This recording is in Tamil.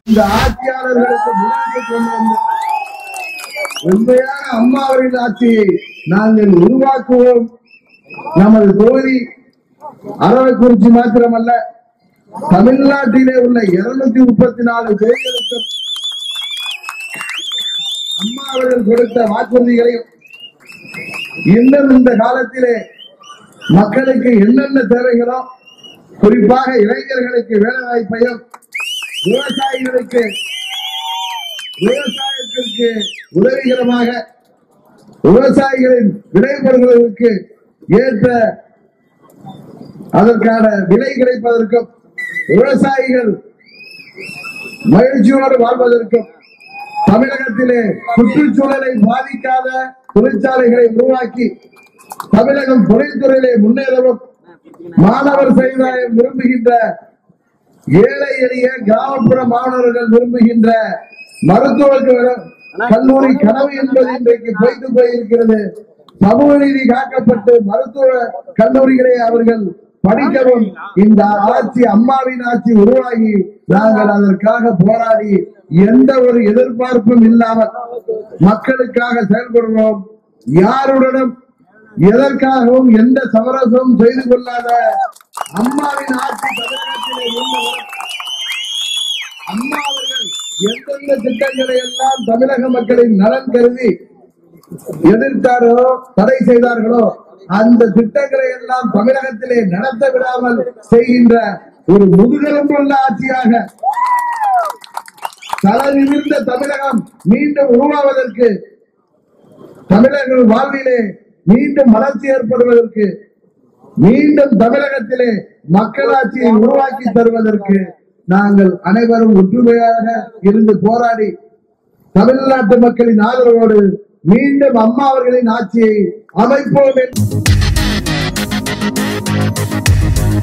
இந்த ஆட்சியாளர்களுக்கு முன்னாடி கொண்டு வந்த உண்மையான அம்மா அவர்கள் ஆட்சியை நாங்கள் உருவாக்குவோம் நமது தொகுதி அரவக்குறிச்சி மாத்திரமல்ல தமிழ்நாட்டிலே உள்ள இருநூத்தி முப்பத்தி நாலு தொகுதிகளுக்கும் அம்மா அவர்கள் கொடுத்த வாக்குறுதிகளையும் இன்னும் இந்த காலத்திலே மக்களுக்கு என்னென்ன தேவைகளோ குறிப்பாக இளைஞர்களுக்கு வேலை வாய்ப்பையும் விவசாயிகளுக்கு விவசாயத்திற்கு உதவிகரமாக விவசாயிகளின் விளைபொருட்களுக்கு ஏற்ற அதற்கான விலை கிடைப்பதற்கும் விவசாயிகள் மகிழ்ச்சியோடு வாழ்வதற்கும் தமிழகத்திலே சுற்றுச்சூழலை பாதிக்காத தொழிற்சாலைகளை உருவாக்கி தமிழகம் தொழில்துறையிலே முன்னேறவும் மாணவர் சமுதாயம் விரும்புகின்ற ஏழை எளிய கிராமப்புற மாணவர்கள் விரும்புகின்ற மருத்துவ க- கல்லூரி கனவு என்பது இன்றைக்கு பொய்த்து போயிருக்கிறது சமூக நீதி காக்கப்பட்டு மருத்துவ கல்லூரிகளை அவர்கள் படிக்கவும் இந்த ஆட்சி அம்மாவின் ஆட்சி உருவாகி நாங்கள் அதற்காக போராடி எந்த ஒரு எதிர்பார்ப்பும் இல்லாமல் மக்களுக்காக செயல்படுவோம் யாருடனும் எதற்காகவும் எந்த சமரசமும் செய்து கொள்ளாத அம்மாவின் ஆட்சி தமிழகத்திலே உள்ளவர் அம்மா அவர்கள் எந்தெந்த திட்டங்களை எல்லாம் தமிழக மக்களின் நலன் கருதி எதிர்த்தாரோ தடை செய்தார்களோ அந்த திட்டங்களை எல்லாம் தமிழகத்திலே நடத்த விடாமல் செய்கின்ற ஒரு முதுகெலும்புள்ள ஆட்சியாக தலை நிமிர்ந்த தமிழகம் மீண்டும் உருவாவதற்கு தமிழர்கள் வாழ்விலே மீண்டும் வளர்ச்சி ஏற்படுவதற்கு மீண்டும் தமிழகத்திலே மக்களாட்சியை உருவாக்கி தருவதற்கு நாங்கள் அனைவரும் ஒற்றுமையாக இருந்து போராடி தமிழ்நாட்டு மக்களின் ஆதரவோடு மீண்டும் அம்மா அவர்களின் ஆட்சியை அமைப்போம் என்று